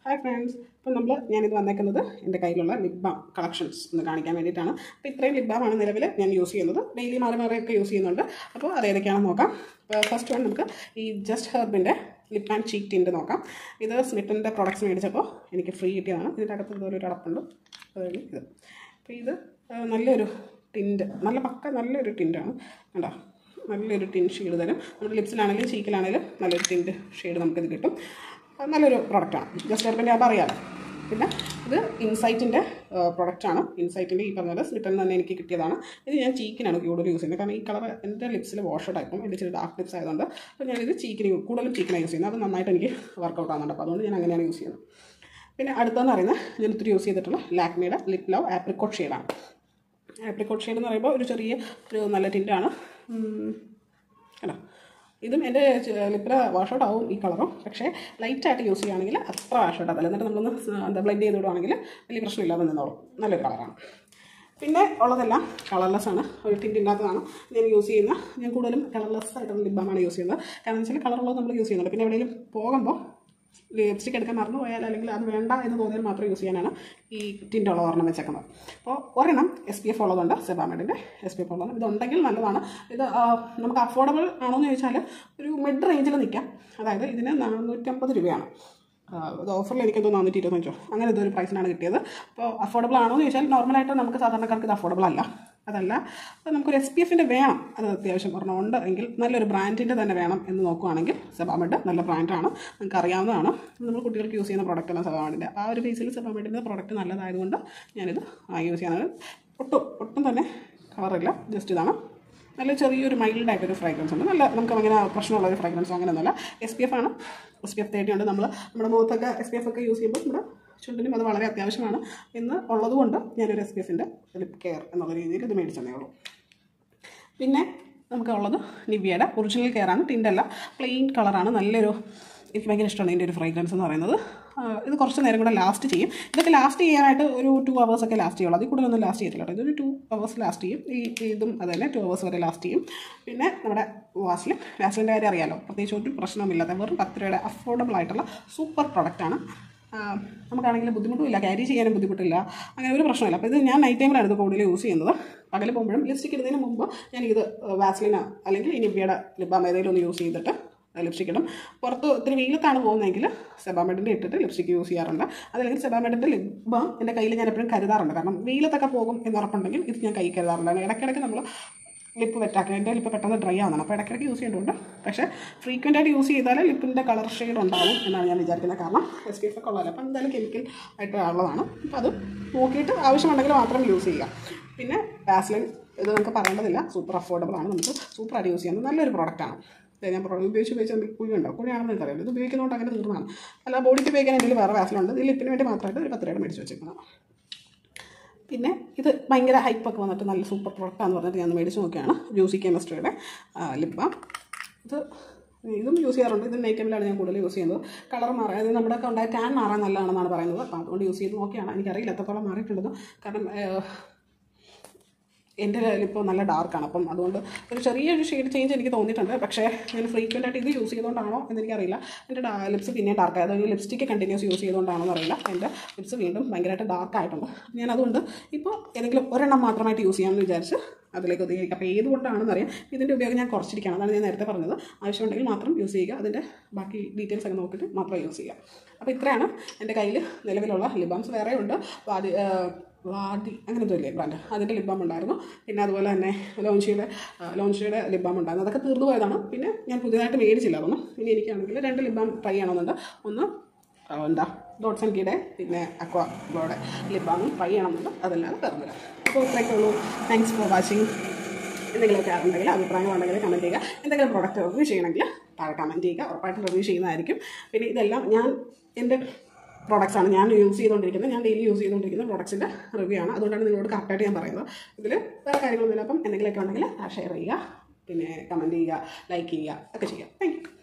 hi friends ഇപ്പം നമ്മൾ ഞാനിത് വന്നേക്കുന്നത് എൻ്റെ കയ്യിലുള്ള ലിപ് ബാം കളക്ഷൻസ് ഒന്ന് കാണിക്കാൻ വേണ്ടിയിട്ടാണ് അപ്പോൾ ഇത്രയും ലിപ് ബാമാണ് നിലവിൽ ഞാൻ യൂസ് ചെയ്യുന്നത് ഡെയിലി മാറി മാറിയൊക്കെ യൂസ് ചെയ്യുന്നുണ്ട് അപ്പോൾ അത് ഏതൊക്കെയാണെന്ന് നോക്കാം അപ്പോൾ ഫസ്റ്റ് വൺ നമുക്ക് ഈ ജസ്റ്റ് ഹെർബിൻ്റെ ലിപ് ആൻഡ് ചീക്ക് ടിൻ്റ് നോക്കാം ഇത് സ്മിറ്റിൻ്റെ പ്രോഡക്റ്റ്സ് മേടിച്ചപ്പോൾ എനിക്ക് ഫ്രീ കിട്ടിയതാണ് ഇതിൻ്റെ അകത്ത് ഇതുപോലെ ഒരു അടപ്പുണ്ട് അതായത് ഇത് അപ്പോൾ ഇത് ആ, നല്ലൊരു ടിൻറ്റ് നല്ല പക്ക നല്ലൊരു ടിൻറ്റാണ് കണ്ടോ നല്ലൊരു ടിൻ ഷെയ്ഡ് തരും നമ്മുടെ ലിപ്സിലാണെങ്കിലും ചീക്കിലാണെങ്കിലും നല്ലൊരു ടിൻറ്റ് ഷെയ്ഡ് നമുക്കിത് കിട്ടും അത് നല്ലൊരു പ്രൊഡക്റ്റാണ് ജസ്റ്റ് ഹെർബിൻ്റെ ആകുമ്പോൾ അറിയാമല്ലോ പിന്നെ ഇത് ഇൻസൈറ്റിൻ്റെ പ്രൊഡക്റ്റാണ് ഇൻസൈറ്റിൻ്റെ ഈ പറഞ്ഞത് സ്ലിറ്റൻ തന്നെ എനിക്ക് കിട്ടിയതാണ് ഇത് ഞാൻ ചീക്കിനാണ് കൂടുതൽ യൂസ് ചെയ്യുന്നത് കാരണം ഈ കളർ എൻ്റെ ലിപ്സിൽ വാഷ് ആയിപ്പം എൻ്റെ ഇച്ചിരി ഡാർക്ക് ലിപ്സ് ആയതുകൊണ്ട് അപ്പോൾ ഞാനിത് ചീക്കിന് യൂ- കൂടുതലും ചീക്കിനാണ് യൂസ് ചെയ്യുന്നത് അത് നന്നായിട്ട് എനിക്ക് വർക്കൗട്ട് ആകുന്നുണ്ട് അപ്പോൾ അതുകൊണ്ട് ഞാൻ അങ്ങനെയാണ് യൂസ് ചെയ്യുന്നത് പിന്നെ അടുത്തെന്ന് പറയുന്നത് ഞാൻ ഒത്തിരി യൂസ് ചെയ്തിട്ടുള്ള ലാക്മിയുടെ ലിപ് ലവ് ആപ്രിക്കോട്ട് ഷെയ്ഡാണ് ആപ്രിക്കോട്ട് ഷെയ്ഡ് എന്ന് പറയുമ്പോൾ ഒരു ചെറിയ ഒരു നല്ല ടിൻ്റാണ് കേട്ടോ ഇതും എൻ്റെ ലിപ്പിൽ വാഷൗട്ട് ആവും ഈ കളറും പക്ഷേ ലൈറ്റായിട്ട് യൂസ് ചെയ്യുകയാണെങ്കിൽ അത്ര വാഷൗട്ട് ആവില്ല എന്നിട്ട് നമ്മളൊന്ന് സ് എന്താ ബ്ലെൻഡ് ചെയ്ത് വിടുവാണെങ്കിൽ വലിയ പ്രശ്നമില്ലാതെ നിന്നോളും നല്ലൊരു കളറാണ് പിന്നെ ഉള്ളതെല്ലാം കളർലെസ് ആണ് ഒരു ടിൻ്റ് ഇല്ലാത്തതാണ് ഞാൻ യൂസ് ചെയ്യുന്ന ഞാൻ കൂടുതലും കളർലെസ് ആയിട്ടുള്ള ലിപ് ബാമാണ് യൂസ് ചെയ്യുന്നത് കാരണം വെച്ചാൽ കളറുള്ളത് നമ്മൾ യൂസ് ചെയ്യുന്നുണ്ട് പിന്നെ എവിടെയെങ്കിലും പോകുമ്പോൾ ലിപ്സ്റ്റിക് എടുക്കാൻ മറന്നു പോയാൽ അല്ലെങ്കിൽ അത് വേണ്ട എന്ന് തോന്നിയാൽ മാത്രം യൂസ് ചെയ്യാനാണ് ഈ ടിൻ്റ് ഉള്ള ഒരെണ്ണം വെച്ചേക്കുന്നത് അപ്പോൾ ഒരെണ്ണം എസ് പി എഫ് ഉള്ളതുണ്ട് സെബാമെഡിൻ്റെ എസ് പി എഫ് ഉള്ളത് ഇതുണ്ടെങ്കിൽ നല്ലതാണ് ഇത് ആ, നമുക്ക് അഫോർഡബിൾ ആണോ എന്ന് ചോദിച്ചാൽ ഒരു മിഡ് റേഞ്ചിൽ നിൽക്കാം അതായത് ഇതിന് നാനൂറ്റമ്പത് രൂപയാണ് ആ, ഇത് ഓഫറിൽ എനിക്കെന്തോ നാനൂറ്റി ഇരുപത്തഞ്ചോ അങ്ങനെ ഇതൊരു പ്രൈസിനാണ് കിട്ടിയത് അപ്പോൾ അഫോർഡബിൾ ആണോ എന്ന് ചോദിച്ചാൽ നോർമലായിട്ട് നമുക്ക് സാധാരണക്കാർക്ക് ഇത് അഫോർഡബിൾ അല്ല അതല്ല അപ്പോൾ നമുക്കൊരു എസ് പി എഫിൻ്റെ വേണം അത് അത്യാവശ്യം ഒരെണ്ണം ഉണ്ട് എങ്കിൽ നല്ലൊരു ബ്രാൻഡിൻ്റെ തന്നെ വേണം എന്ന് നോക്കുവാണെങ്കിൽ സെബാമെഡ് നല്ല ബ്രാൻഡാണ് നിങ്ങൾക്ക് അറിയാവുന്നതാണ് നമ്മൾ കുട്ടികൾക്ക് യൂസ് ചെയ്യുന്ന പ്രോഡക്റ്റാണ് സെബാമെഡിൻ്റെ ആ ഒരു ബേസിൽ സെബാമെഡിൻ്റെ പ്രോഡക്റ്റ് നല്ലതായതുകൊണ്ട് ഞാനിത് യൂസ് ചെയ്യാനാണ് ഒട്ടും ഒട്ടും തന്നെ കളറില്ല ജസ്റ്റ് ഇതാണ് നല്ല ചെറിയൊരു മൈൽഡ് ആയിട്ടൊരു ഫ്രാഗ്രൻസ് ഉണ്ട് നല്ല നമുക്ക് അങ്ങനെ പ്രശ്നമുള്ള ഒരു ഫ്രാഗ്രൻസ് അങ്ങനെയൊന്നുമല്ല എസ് പി എഫ് ആണ് എസ് പി എഫ് തേർട്ടി ഉണ്ട് നമ്മൾ നമ്മുടെ മുഖത്തൊക്കെ എസ് പി എഫ് ഒക്കെ യൂസ് ചെയ്യുമ്പോൾ നമ്മുടെ ചുണ്ടിനും അത് വളരെ അത്യാവശ്യമാണ് എന്ന് ഉള്ളതുകൊണ്ട് ഞാനൊരു എസ് പി എഫിൻ്റെ ലിപ് കെയർ എന്നുള്ള രീതിയിൽ ഇത് മേടിച്ചതേ ഉള്ളൂ പിന്നെ നമുക്ക് ഉള്ളത് നിവിയയുടെ ഒറിജിനൽ കെയർ ആണ് ടിൻ്റല്ല പ്ലെയിൻ കളറാണ് നല്ലൊരു എനിക്ക് ഭയങ്കര ഇഷ്ടമാണ് ഇതിൻ്റെ ഒരു ഫ്രേഗ്രൻസ് എന്ന് പറയുന്നത് ആ, ഇത് കുറച്ച് നേരം കൂടെ ലാസ്റ്റ് ചെയ്യും ഇതൊക്കെ ലാസ്റ്റ് ചെയ്യാനായിട്ട് ഒരു ടു അവേഴ്സ് ഒക്കെ ലാസ്റ്റ് ചെയ്യുള്ളൂ അതിൽ കൂടുതലൊന്നും ലാസ്റ്റ് ചെയ്യത്തില്ല കേട്ടോ ഇതൊരു ടു അവേഴ്സ് ലാസ്റ്റ് ചെയ്യും ഈ ഇതും അത് തന്നെ ടു അവേഴ്സ് വരെ ലാസ്റ്റ് ചെയ്യും പിന്നെ നമ്മുടെ വാസ്ലിൻ വാസ്ലിൻ്റെ കാര്യം അറിയാലോ പ്രത്യേകിച്ച് ഒരു പ്രശ്നമില്ലാത്ത വെറും പത്ത് രൂപയുടെ അഫോർഡബിൾ ആയിട്ടുള്ള സൂപ്പർ പ്രൊഡക്റ്റാണ് ആ, നമുക്കാണെങ്കിൽ ബുദ്ധിമുട്ടുമില്ല ക്യാരി ചെയ്യാനും ബുദ്ധിമുട്ടില്ല അങ്ങനെ ഒരു പ്രശ്നമില്ല അപ്പോൾ ഇത് ഞാൻ നൈറ്റ് ടൈമിലാണ് ഇത് കൂടുതൽ യൂസ് ചെയ്യുന്നത് പകൽ പോകുമ്പോഴും ലിപ്സ്റ്റിക് ഇടുന്നതിന് മുമ്പ് ഞാൻ ഇത് വാസ്ലിന അല്ലെങ്കിൽ ഈ നിവ്യയുടെ ലിബാം ഏതെങ്കിലും ഒന്ന് യൂസ് ചെയ്തിട്ട് ലിപ്സ്റ്റിക് ഇടും പുറത്ത് ഒത്തിരി വെയിലത്താണ് പോകുന്നതെങ്കിൽ സെബാമെഡിൻ്റെ ഇട്ടിട്ട് ലിപ്സ്റ്റിക് യൂസ് ചെയ്യാറുണ്ട് അതല്ലെങ്കിൽ സെബാമെഡിൻ്റെ ലിബാം എൻ്റെ കയ്യിൽ ഞാൻ എപ്പോഴും കരുതാറുണ്ട് കാരണം വെയിലത്തൊക്കെ പോകും എന്ന് ഉറപ്പുണ്ടെങ്കിൽ ഇത് ഞാൻ കൈ കരുതാറുണ്ട് ഇടയ്ക്കിടയ്ക്ക് നമ്മൾ ലിപ്പ് വെറ്റാക്കണം എൻ്റെ ലിപ്പ് പെട്ടെന്ന് ഡ്രൈ ആവുന്നതാണ് അപ്പോൾ ഇടയ്ക്കിടയ്ക്ക് യൂസ് ചെയ്യേണ്ടതുണ്ട് പക്ഷേ ഫ്രീക്വൻ്റ് ആയിട്ട് യൂസ് ചെയ്താൽ ലിപ്പിൻ്റെ കളർ ഷെയ്ഡ് ഉണ്ടാവും എന്നാണ് ഞാൻ വിചാരിക്കുന്നത് കാരണം എസ് പി എഫ് ഒക്കെ ഉള്ളതല്ല അപ്പോൾ എന്തായാലും കെമിക്കൽ ആയിട്ട് ഉള്ളതാണ് അപ്പോൾ അത് നോക്കിയിട്ട് ആവശ്യമുണ്ടെങ്കിൽ മാത്രം യൂസ് ചെയ്യുക പിന്നെ വാസ്ലിൻ ഇത് നമുക്ക് പറയേണ്ടതില്ല സൂപ്പർ അഫോർഡബിൾ ആണ് നമുക്ക് സൂപ്പറായിട്ട് യൂസ് ചെയ്യാൻ നല്ലൊരു പ്രോഡക്റ്റാണ് ഇത് ഞാൻ പ്രോഡക്റ്റ് ഉപയോഗിച്ച് ഉപയോഗിച്ച് നമുക്ക് കുഴിയുണ്ടോ കുഴിയാണെന്ന് എനിക്കറിയാം ഇത് ഉപയോഗിക്കുന്നതുകൊണ്ട് അങ്ങനെ തീർന്നതാണ് അല്ല ബോഡിക്ക് ഉപയോഗിക്കാൻ എന്തെങ്കിലും വേറെ വാസലുണ്ട് ഇത് ലിപ്പിന് വേണ്ടി മാത്രമായിട്ട് ഒരു പത്ത് രൂപ മേടിച്ച് വെച്ചേക്കുന്നത് പിന്നെ ഇത് ഭയങ്കര ഹൈപ്പൊക്കെ വന്നിട്ട് നല്ല സൂപ്പർ പ്രൊഡക്റ്റാന്ന് പറഞ്ഞിട്ട് ഞാൻ മേടിച്ച് നോക്കിയാണ് ജ്യൂസി കെമിസ്ട്രിയുടെ ലിപ് ബാം ഇത് ഇതും യൂസ് ചെയ്യാറുണ്ട് ഇത് നൈറ്റ് ടൈമിലാണ് ഞാൻ കൂടുതൽ യൂസ് ചെയ്യുന്നത് കളർ മാറാൻ അതായത് നമ്മുടെ ഒക്കെ ഉണ്ടായ ടാൻ മാറാൻ നല്ലതാണെന്നാണ് പറയുന്നത് അപ്പോൾ അതുകൊണ്ട് യൂസ് ചെയ്ത് നോക്കിയാണ് എനിക്കറിയില്ല എത്രത്തോളം മാറിയിട്ടുണ്ടെന്ന് കാരണം ഏഹ്, എൻ്റെ ഇപ്പോൾ നല്ല ഡാർക്കാണ് അപ്പം അതുകൊണ്ട് ഒരു ചെറിയൊരു ഷെയ്ഡ് ചേഞ്ച് എനിക്ക് തോന്നിയിട്ടുണ്ട് പക്ഷേ ഞാൻ ഫ്രീക്വൻ്റ് ആയിട്ട് ഇത് യൂസ് ചെയ്തുകൊണ്ടാണോ എന്ന് എനിക്കറിയില്ല എൻ്റെ ലിപ്സ് പിന്നെ ഡാർക്ക് അതായത് ലിപ്സ്റ്റിക്ക് കണ്ടിന്യൂസ് യൂസ് ചെയ്തുകൊണ്ടാണോ എന്നറിയില്ല എൻ്റെ ലിപ്സ് വീണ്ടും ഭയങ്കരമായിട്ട് ഡാർക്ക് ആയിട്ടുണ്ട് ഞാൻ അതുകൊണ്ട് ഇപ്പോൾ ഏതെങ്കിലും ഒരെണ്ണം മാത്രമായിട്ട് യൂസ് ചെയ്യാമെന്ന് വിചാരിച്ച് അതിലേക്ക് ഒതുങ്ങിയിരിക്കും അപ്പോൾ ഏതുകൊണ്ടാണെന്ന് അറിയാം ഇതിൻ്റെ ഉപയോഗം ഞാൻ കുറച്ചിരിക്കുകയാണ് അതാണ് ഞാൻ നേരത്തെ പറഞ്ഞത് ആവശ്യമുണ്ടെങ്കിൽ മാത്രം യൂസ് ചെയ്യുക അതിൻ്റെ ബാക്കി ഡീറ്റെയിൽസ് ഒക്കെ നോക്കിയിട്ട് മാത്രം യൂസ് ചെയ്യുക അപ്പോൾ ഇത്രയാണ് എൻ്റെ കയ്യിൽ നിലവിലുള്ള ലിബാംസ് വേറെ ഉണ്ട് വാതി വാതി അങ്ങനത്തെ ഇല്ലേ ബ്രാൻഡ് അതിൻ്റെ ലിബാം ഉണ്ടായിരുന്നു പിന്നെ അതുപോലെ തന്നെ ലോഞ്ചിയുടെ ലോഞ്ചിയുടെ ലിബാം ഉണ്ടായിരുന്നു അതൊക്കെ തീർന്നു പോയതാണ് പിന്നെ ഞാൻ പുതിയതായിട്ട് മേടിച്ചില്ല അതൊന്നും ഇനി എനിക്കാണെങ്കിൽ രണ്ട് ലിബാം ട്രൈ ചെയ്യണമെന്നുണ്ട് ഒന്ന് ആ, എന്താ ഡോട്ട്സ് ആൻഡ് കീയുടെ പിന്നെ അക്വായുടെ ലിബാമും ട്രൈ ചെയ്യണമെന്നുണ്ട് അതല്ലാതെ വേറൊന്നുമില്ല അപ്പോൾ ഇത്രയൊക്കെ ഉള്ളൂ താങ്ക്സ് ഫോർ വാച്ചിങ് എന്തെങ്കിലുമൊക്കെ ഉണ്ടെങ്കിൽ അഭിപ്രായങ്ങളുണ്ടെങ്കിൽ കമൻറ്റ് ചെയ്യുക എന്തെങ്കിലും പ്രോഡക്റ്റ് റിവ്യൂ ചെയ്യണമെങ്കിൽ താഴെ കമൻറ്റ് ചെയ്യുക ഉറപ്പായിട്ടും റിവ്യൂ ചെയ്യുന്നതായിരിക്കും പിന്നെ ഇതെല്ലാം ഞാൻ എൻ്റെ പ്രോഡക്റ്റ്സ് ആണ് ഞാൻ യൂസ് ചെയ്തുകൊണ്ടിരിക്കുന്നത് ഞാൻ ഡെയിലി യൂസ് ചെയ്തുകൊണ്ടിരിക്കുന്ന പ്രോഡക്റ്റ്സിൻ്റെ റിവ്യൂ ആണ് അതുകൊണ്ടാണ് നിങ്ങളോട് കറക്റ്റായിട്ട് ഞാൻ പറയുന്നത് ഇതിൽ വേറെ കാര്യങ്ങളൊന്നുമില്ല അപ്പം എന്തെങ്കിലുമൊക്കെ ഉണ്ടെങ്കിൽ ഷെയർ ചെയ്യുക പിന്നെ കമൻറ്റ് ചെയ്യുക ലൈക്ക് ചെയ്യുക ഒക്കെ ചെയ്യുക താങ്ക് യു